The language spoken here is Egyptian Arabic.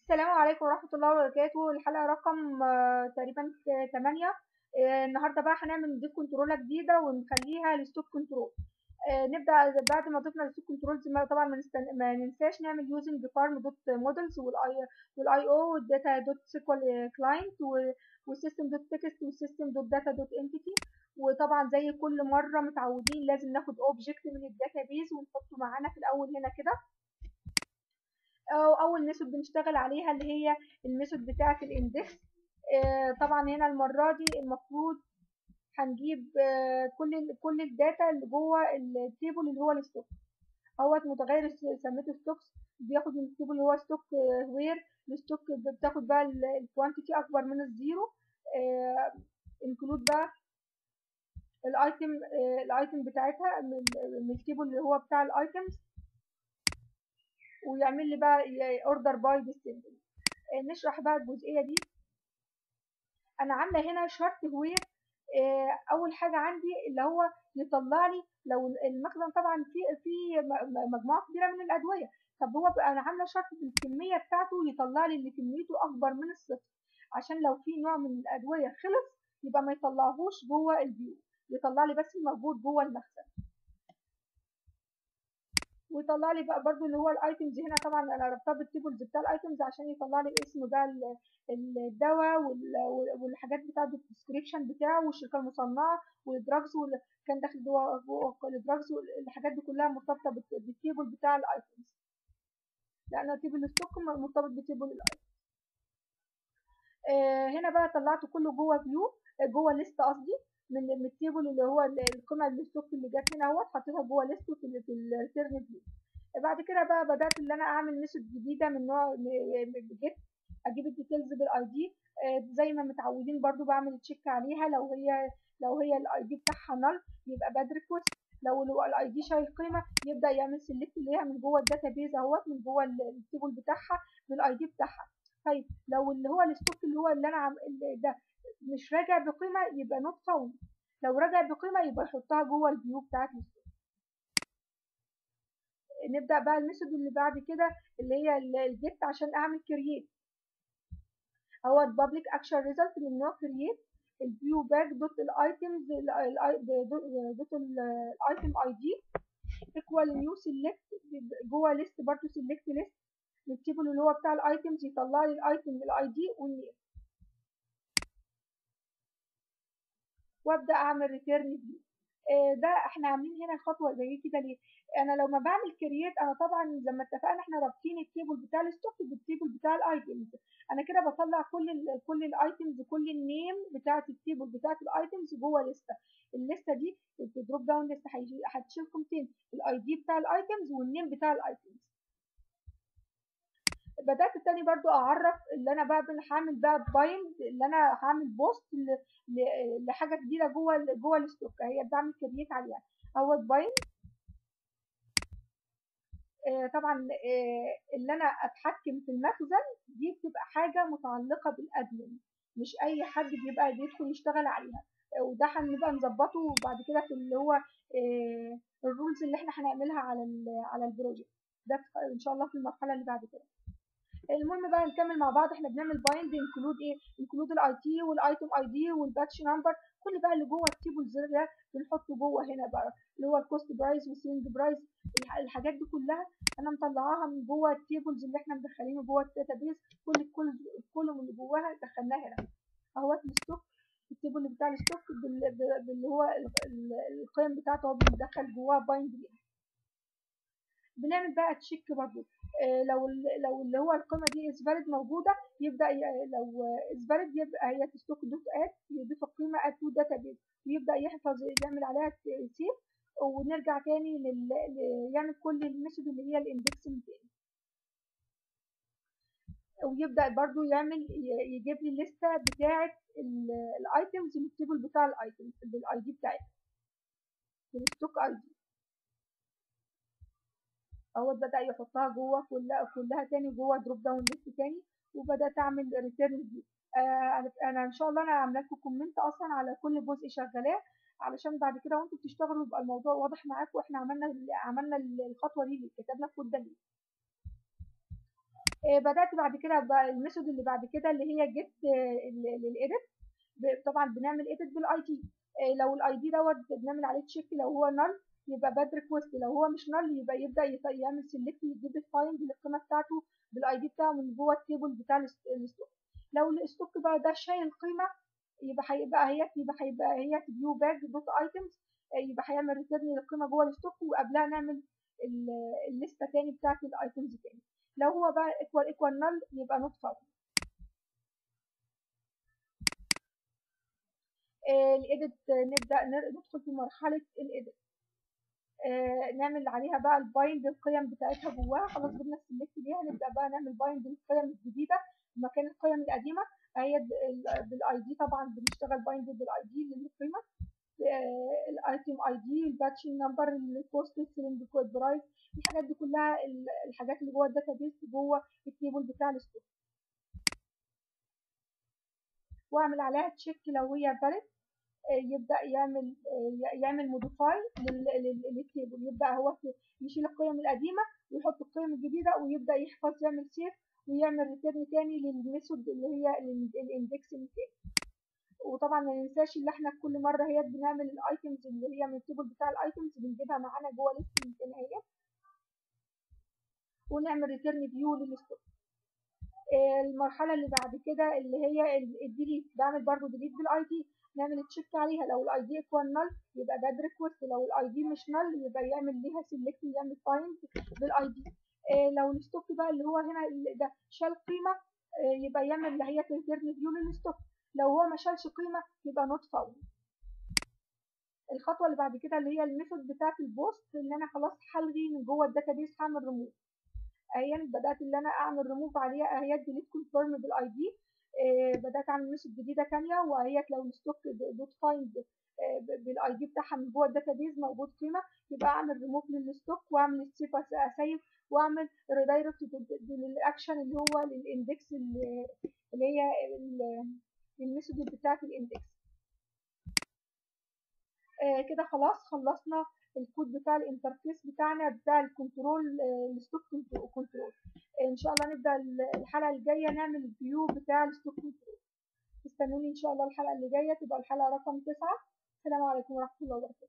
السلام عليكم ورحمة الله وبركاته الحلقة رقم آه، تقريبا ت- تمانية آه، النهاردة بقى هنعمل نضيف كنترولة جديدة ونخليها لستوك كنترول آه، نبدأ بعد ما ضفنا الستوك كنترولز ما طبعا ما, نستن... ما ننساش نعمل يوزنج فارم دوت مودلز والاي والاي او والداتا دوت سيكوال كلاينت والسيستم دوت تكست والسيستم دوت داتا دوت انتيتي وطبعا زي كل مرة متعودين لازم ناخد اوبجكت من الداتابيز ونحطه معانا في الأول هنا كده أو أول ميثود بنشتغل عليها اللي هي الميثود بتاعة الاندكس آه، طبعا هنا المرة دي المفروض هنجيب آه، كل ال- كل الداتا اللي جوه التيبل اللي هو الستوك اهوت متغير س- سميته ستوكس بياخد من التيبل اللي هو ستوك وير الستوك بتاخد بقى الكوانتيتي اكبر من الزيرو انكلود بقى الايتم آه، الايتم بتاعتها من من التيبل اللي هو بتاع الايتمز ويعمل لي بقى اوردر باي ديستنس نشرح بقى الجزئيه دي انا عامله هنا شرط وير اول حاجه عندي اللي هو يطلع لي لو المخزن طبعا في في م- م- مجموعه كبيره من الادويه طب هو بقى انا عامله شرط في الكميه بتاعته يطلع لي ان كميته اكبر من الصفر عشان لو في نوع من الادويه خلص يبقى ما يطلعهوش جوه الفيو يطلع لي بس الموجود جوه المخزن ويطلع لي بقى برضو اللي هو الايتمز هنا طبعا انا ربطها بالتيبلز بتاع الايتمز عشان يطلع لي اسم بقى ال- الدواء وال- والحاجات بتاعه الديسكريبشن بتاعه والشركه المصنعه والدراجز واللي كان داخل جوه جوه الدراجز والحاجات دي كلها مرتبطه بالت- بالتيبل بتاع الايتمز لان تيبل الستوك مرتبط بتيبل الايتمز آه هنا بقى طلعته كله جوه فيو جوه ليست قصدي من من التيبل اللي هو ال- القيمه الستوك اللي جت هنا اهوت حطيتها جوه ليست في ال- في الريتيرن فيو بعد كده بقى بدات ان انا اعمل ميثود جديده من نوع جيت اجيب الديتيلز بالاي دي زي ما متعودين برضو بعمل تشيك عليها لو هي لو هي الاي دي بتاعها نل يبقى باد ريكوست لو الاي دي شايل قيمه يبدا يعمل سيلكت ليها من جوه الداتابيز اهوت من جوه ال- التيبل بتاعها بالاي دي بتاعها طيب لو اللي هو الستوك اللي هو اللي انا عم اللي ده مش راجع بقيمه يبقى نوت فاوند لو رجع بقيمه يبقى يحطها جوه الفيو بتاعت الستوك نبدا بقى الميثود اللي بعد كده اللي هي الجيت عشان اعمل كرييت هو البابليك اكشن ريزلت من نوع كرييت الفيو باك دوت الايتمز دوت الايتم اي دي ايكوال نيو سيلكت جوه ليست برضه سيلكت ليست التيبل اللي هو بتاع الايتمز يطلع لي الايتم الاي دي والنيم وابدا اعمل ريتيرن فيو ده احنا عاملين هنا خطوه زي كده ليه انا لما بعمل كرييت انا طبعا زي ما اتفقنا احنا رابطين التيبل بتاع الستوك بالتيبل بتاع الايتمز انا كده بطلع كل ال كل الايتمز كل النيم بتاعه التيبل بتاعه الايتمز جوه لسته الليسته دي الدروب داون ليست هتشيل قيمتين الاي دي بتاع الايتمز والنيم بتاع الايتمز بدات تاني برضو اعرف اللي انا بقى هعمل بقى بايند اللي انا هعمل بوست ل- ل- لحاجه جديده جوه ال- جوه الستوك هي بعمل كرييت عليها اهوت بايند آه، طبعا آه، اللي انا اتحكم في المخزن دي بتبقى حاجه متعلقه بالادمن مش اي حد بيبقى بيدخل يشتغل عليها آه، وده هنبقى نظبطه بعد كده في اللي هو آه، الرولز اللي احنا هنعملها على ال على البروجكت ده في- ان شاء الله في المرحله اللي بعد كده المهم بقى نكمل مع بعض احنا بنعمل بايند انكلود ايه انكلود الاي تي والايتم اي دي والباتش نمبر كل بقى اللي جوه التيبلز ده بنحطه جوه هنا بقى اللي هو الكوست برايس والسيلز برايس الحاجات دي كلها انا مطلعاها من جوه التيبلز اللي احنا مدخلينه جوه الداتابيز كل كل الكولوم اللي جواها دخلناه هنا اهوت الستوك التيبل بتاع الستوك بال- بال- باللي هو ال- ال- القيم بتاعته هو بندخل جواه بايند ليها بنعمل بقى تشيك برضو آه، لو ال- لو اللي هو القيمه دي از فاليد موجوده يبدا ي- لو از فاليد يبقى هي في ستوك دوت اد يضيف القيمه اد تو داتابيز ويبدا يحفظ يعمل عليها سيف ونرجع تاني لل... ل- يعمل كل الميثود اللي هي الاندكسنج تاني ويبدا برضو يعمل ي- يجيب لي الليسته بتاعه الايتمز من التيبل بتاع الايتمز بالاي دي بتاعتها بالستوك اي دي اهو بدأ يحطها جوه كلها كلها تاني جوه دروب داون ليست تاني وبدأت اعمل ريتيرن دي آه انا ان شاء الله انا عامله لكم كومنت اصلا على كل جزء شغالاه علشان بعد كده وانتوا بتشتغلوا يبقى الموضوع واضح معاكم واحنا عملنا عملنا الخطوه دي اللي كتبنا الكود ده ليه بدات بعد كده بقى الميثود اللي بعد كده اللي هي جيت للايديت طبعا بنعمل ايديت بالاي دي لو الاي دي دوت بنعمل عليه تشيك لو هو نل يبقى باد ريكوست لو هو مش نل يبقى يبدا يعمل سيلكت يجيب الفايند للقيمه بتاعته بالاي دي بتاعه من جوه التيبل بتاع الستوك لو الستوك بقى ده شايل قيمه يبقى هيبقى هي يبقى هيبقى هي فيو باك دوت ايتمز يبقى هيعمل ريتيرن للقيمه جوه الستوك وقبلها نعمل الليسته تاني بتاعت الايتمز تاني لو هو بقى ايكوال ايكوال نل يبقى نوت فاوند الايديت نبدا ندخل في مرحله الايديت آه نعمل عليها بقى البايند القيم بتاعتها جواها خلاص جبنا السلكت ليها نبدا بقى نعمل بايند القيم الجديده مكان القيم القديمه هي بالاي دي طبعا بنشتغل بايند بالاي دي للقيمه آه الايتم اي دي الباتش نمبر الكوست السلند كود برايس الحاجات دي كلها الحاجات اللي جوه الداتابيس جوه التيبل بتاع الستوك واعمل عليها تشيك لو هي فاليد يبدا يعمل يعمل موديفاي للتيبل يبدا هو يشيل القيم القديمه ويحط القيم الجديده ويبدا يحفظ يعمل سيف ويعمل ريتيرن تاني للميثود اللي هي الاندكس التاني وطبعا ما ننساش ان احنا كل مره هي بنعمل الايتمز اللي هي من التيبل بتاع الايتمز بنجيبها معانا جوه ليست الامكانيات ونعمل ريتيرن فيو للستوك المرحله اللي بعد كده اللي هي الديليت بعمل برضو ديليت بالاي دي نعمل تشيك عليها لو الاي دي ايكوال نل يبقى ده ريكوست لو الاي دي مش نل يبقى يعمل ليها سيلكت يعمل فايند بالاي دي إيه لو الستوك بقى اللي هو هنا ده شال قيمه إيه يبقى يعمل اللي هي ريتيرن فيو للستوك لو هو ما شالش قيمه يبقى نوت فاوند الخطوه اللي بعد كده اللي هي الميثود بتاعه البوست ان انا خلاص هلغي من جوه الداتابيس هعمل ريموف اهي بدات ان انا اعمل ريموف عليها اهي ديليت كونفيرم بالاي دي آه بدات اعمل ميثود جديده ثانيه وهي لو الستوك دوت فايند آه بالاي دي بتاعها من جوه الداتابيز موجود قيمه يبقى اعمل ريموف للستوك واعمل سيف اسيف واعمل ريدايركت للاكشن اللي هو للاندكس اللي هي الميثود بتاعه الاندكس آه كده خلاص خلصنا الكود بتاع الانترفيس بتاعنا بتاع الكنترول الستوك كنترول ان شاء الله نبدا الحلقه الجايه نعمل الفيو بتاع الستوك كنترول استنوني ان شاء الله الحلقه اللي جايه تبقى الحلقه رقم 9 السلام عليكم ورحمه الله وبركاته